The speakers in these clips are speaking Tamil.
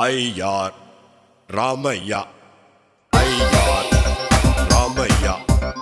ஐயார் ராமையா ஐயார் ராமையா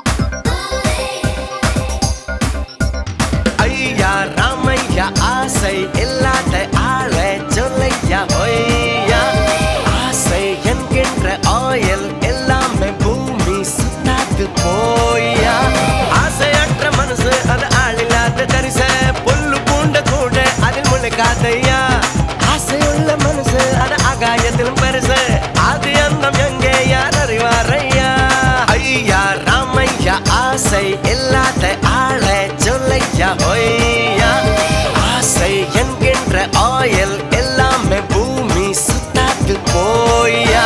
ஐயா ராமையா ஆசை இல்லாத ஆளை சொல்லையா ஒய்யா ஆசை என்கின்ற ஆயில் எல்லாமே பூமி சுத்தாது போயா ஆசையற்ற மனசு அது ஆளில்லாத தரிச புல்லு பூண்ட கூட அதில் முளைக்காதையா ஆசையுள்ள மனசு அது ஆகாயத்திலும் பெருசு அது அந்தம் எங்கே யார் அறிவாரையா ஐயா ராமையா ஆசை இல்லாத ஆளை சொல்லையா ஒய்யா ஆசை என்கின்ற ஆயில் எல்லாமே பூமி சுத்தாது போயா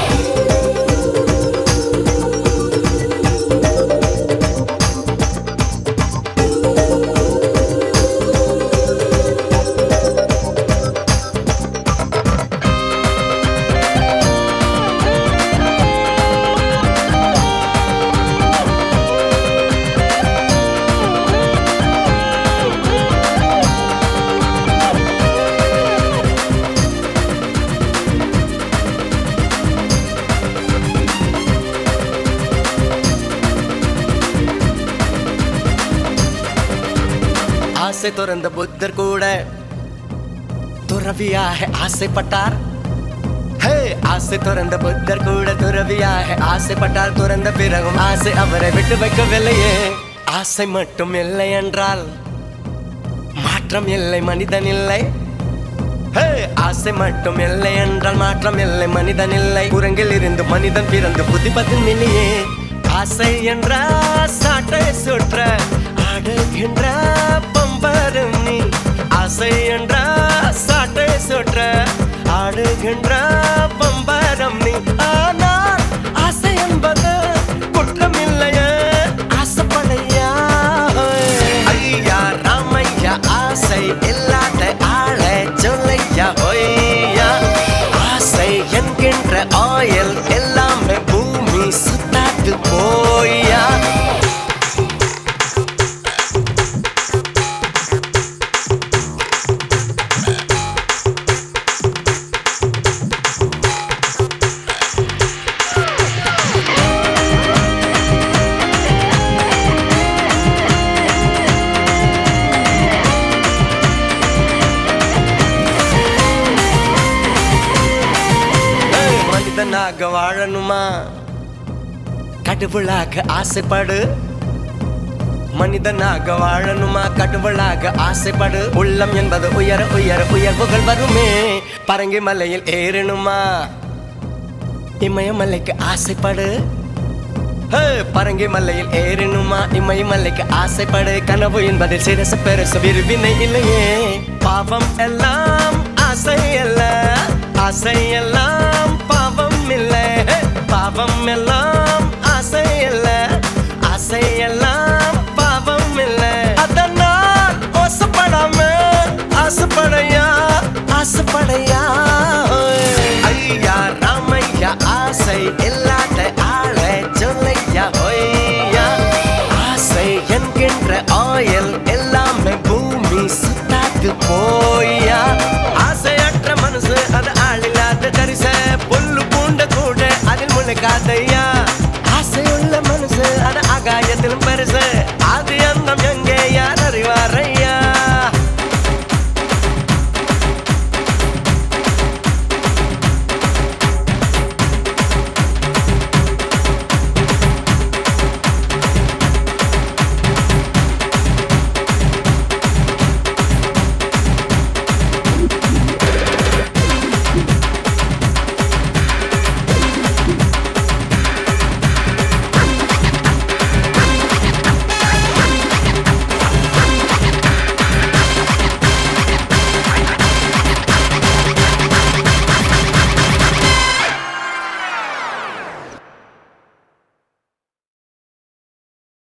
ஆசை துறந்த புத்தர் கூட துறவியாக ஆசைப்பட்டார் ஹே ஆசை துறந்த புத்தர் கூட துறவியாக ஆசைப்பட்டார் துறந்த பிறகும் ஆசை அவரை விட்டு வைக்கவில்லையே ஆசை மட்டும் இல்லை என்றால் மாற்றம் இல்லை மனிதன் இல்லை ஹே, ஆசை மட்டும் இல்லை என்றால் மாற்றம் இல்லை மனிதன் இல்லை குரங்கில் இருந்து மனிதன் பிறந்து புதிப்பதில் இல்லையே ஆசை என்ற சாட்டை சுற்ற ஆடுகின்ற பம்பரும் நீ ஆசை என்ற சாட்டை சுற்ற ஆடுகின்ற பம்பரம் நீ ஆனால் ஆசை என்பது குற்றமில்லையே ஆசைப்படையா ஐயா ராமையா ஆசை இல்லாத ஆளை சொல்லையா ஒய்யா ஆசை என்கின்ற ஆயில் எல்லாமே பூமி சுத்தாது போயா ஏய், மனிதனாக வாழணுமா கடவுளாக ஆசைப்படு மனிதனாக வாழணுமா கடவுளாக ஆசைப்படு உள்ளம் என்பது உயர உயர உயர்வுகள் வருமே பரங்கி மலையில் ஏறணுமா இமயமலைக்கு ஆசைப்படு ஹே, பரங்கி மலையில் ஏறணுமா இமயமலைக்கு ஆசைப்படு கனவு என்பதில் சிரச பெருசு விரும்பினை இல்லையே பாவம் எல்லாம் ஆசை அல்ல ஆசை எல்லாம் பாவம் இல்லை ஹே, பாவம் எல்லாம் ஆசை அல்ல ஆசை எல்லாம் பாவம் இல்லை அதனால் ஓசப்படாம ஆசைப்படையா ஆசைப்படையா ஐயா ராமையா ஆசை இல்லாத ஆளை சொல்லையா ஒய்யா ஆசை என்கின்ற ஆயில் எல்லாமே பூமி சுத்தாது போயா ஆசையற்ற மனசு அது ஆளில்லாத தரிச புல்லு பூண்ட கூட அதில் முளைக்காதையா ஆசையுள்ள மனசு அது ஆகாயத்திலும் பெருசு